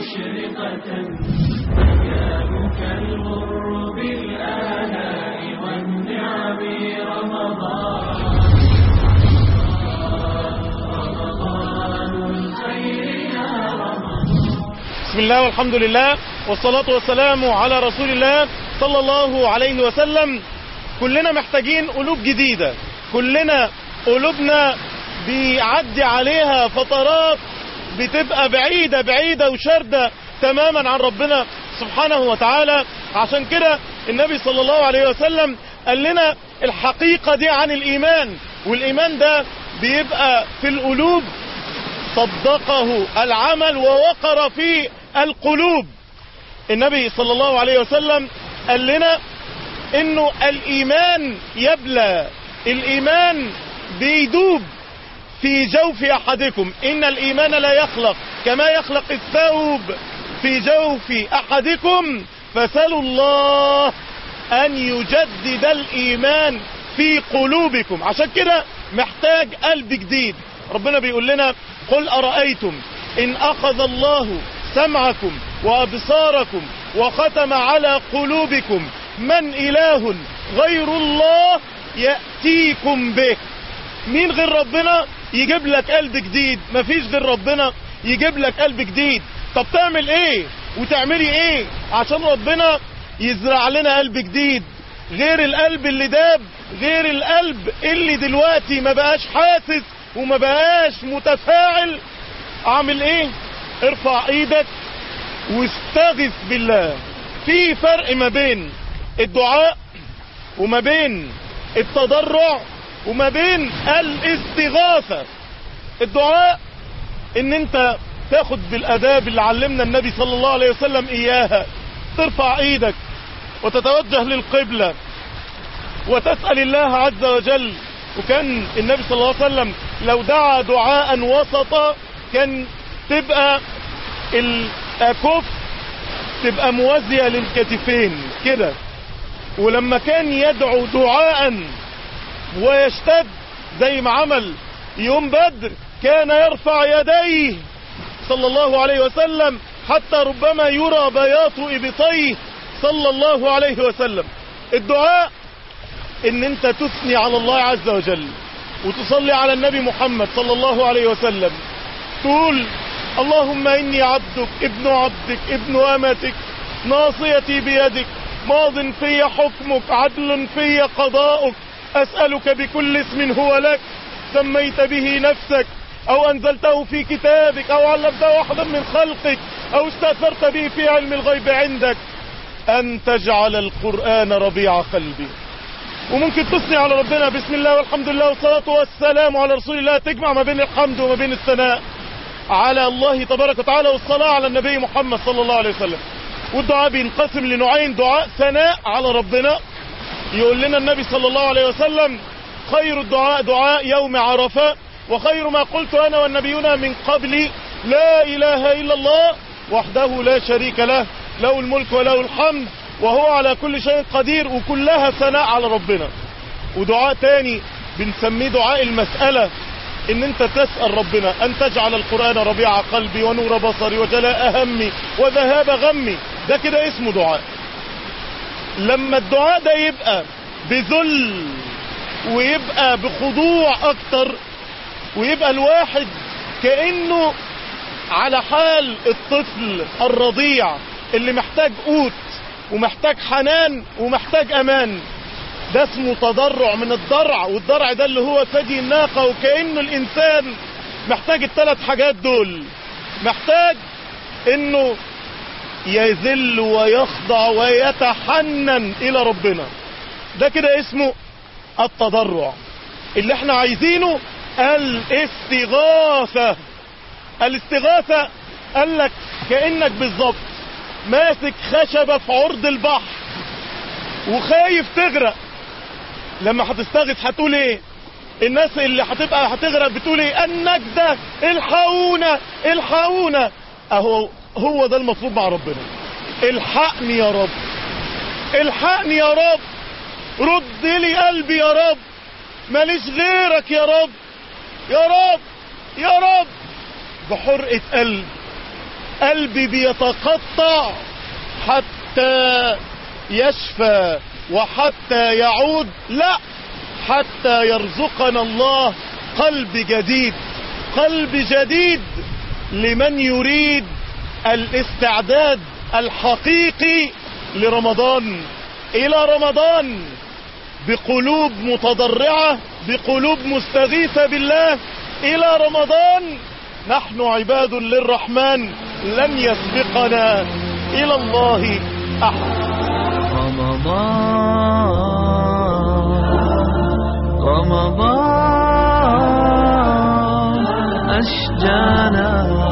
مشرقة أيامك الغر بالآلاء والنعم رمضان رمضان الخير يا رمضان بسم الله والحمد لله والصلاة والسلام على رسول الله صلى الله عليه وسلم كلنا محتاجين قلوب جديدة كلنا قلوبنا بيعدي عليها فترات بتبقى بعيدة بعيدة وشاردة تماما عن ربنا سبحانه وتعالى عشان كده النبي صلى الله عليه وسلم قال لنا الحقيقة دي عن الإيمان والإيمان ده بيبقى في القلوب صدقه العمل ووقر في القلوب النبي صلى الله عليه وسلم قال لنا انه الايمان يبلى الايمان بيدوب في جوف احدكم ان الايمان لا يخلق كما يخلق الثوب في جوف احدكم فسلوا الله ان يجدد الايمان في قلوبكم عشان كده محتاج قلب جديد ربنا بيقول لنا قل أرأيتم إن أخذ الله سمعكم وأبصاركم وختم على قلوبكم من إله غير الله يأتيكم به مين غير ربنا يجيب لك قلب جديد مفيش غير ربنا يجيب لك قلب جديد طب تعمل ايه وتعملي ايه عشان ربنا يزرع لنا قلب جديد غير القلب اللي داب غير القلب اللي دلوقتي ما بقاش حاسس وما بقاش متفاعل اعمل ايه ارفع ايدك واستغث بالله في فرق ما بين الدعاء وما بين التضرع وما بين الاستغاثة الدعاء ان انت تاخد بالاداب اللي علمنا النبي صلى الله عليه وسلم اياها ترفع ايدك وتتوجه للقبلة وتسأل الله عز وجل وكان النبي صلى الله عليه وسلم لو دعا دعاء وسطا كان تبقى الاكف تبقى موازية للكتفين كده ولما كان يدعو دعاء ويشتد زي ما عمل يوم بدر كان يرفع يديه صلى الله عليه وسلم حتى ربما يرى بياض ابطيه صلى الله عليه وسلم الدعاء ان انت تثني على الله عز وجل وتصلي على النبي محمد صلى الله عليه وسلم تقول اللهم اني عبدك ابن عبدك ابن امتك ناصيتي بيدك ماض في حكمك عدل في قضاؤك اسألك بكل اسم هو لك سميت به نفسك او انزلته في كتابك او علمته احدا من خلقك او استأثرت به في علم الغيب عندك ان تجعل القرآن ربيع قلبي وممكن تثني على ربنا بسم الله والحمد لله والصلاة والسلام على رسول الله تجمع ما بين الحمد وما بين الثناء على الله تبارك وتعالى والصلاة على النبي محمد صلى الله عليه وسلم والدعاء بينقسم لنوعين دعاء ثناء على ربنا يقول لنا النبي صلى الله عليه وسلم خير الدعاء دعاء يوم عرفة وخير ما قلت أنا والنبيون من قبلي لا إله إلا الله وحده لا شريك له له الملك وله الحمد وهو على كل شيء قدير وكلها ثناء على ربنا ودعاء تاني بنسميه دعاء المسألة ان انت تسأل ربنا ان تجعل القرآن ربيع قلبي ونور بصري وجلاء همي وذهاب غمي ده كده اسمه دعاء لما الدعاء ده يبقى بذل ويبقى بخضوع اكتر ويبقى الواحد كأنه على حال الطفل الرضيع اللي محتاج قوت ومحتاج حنان ومحتاج امان ده اسمه تضرع من الضرع والضرع ده اللي هو ثدي الناقة وكأنه الانسان محتاج الثلاث حاجات دول محتاج انه يذل ويخضع ويتحنن الى ربنا ده كده اسمه التضرع اللي احنا عايزينه الاستغاثة الاستغاثة قال لك كأنك بالظبط ماسك خشبة في عرض البحر وخايف تغرق لما هتستغيث هتقول ايه الناس اللي هتبقى هتغرق بتقول ايه النجدة الحقونا الحقونا اهو هو ده المطلوب مع ربنا الحقني يا رب الحقني يا رب رد لي قلبي يا رب ماليش غيرك يا رب يا رب يا رب بحرقة قلب قلبي بيتقطع حتى يشفى وحتى يعود لا حتى يرزقنا الله قلب جديد قلب جديد لمن يريد الاستعداد الحقيقي لرمضان الى رمضان بقلوب متضرعة بقلوب مستغيثة بالله الى رمضان نحن عباد للرحمن لن يسبقنا الى الله احد رمضان رمضان أشجانا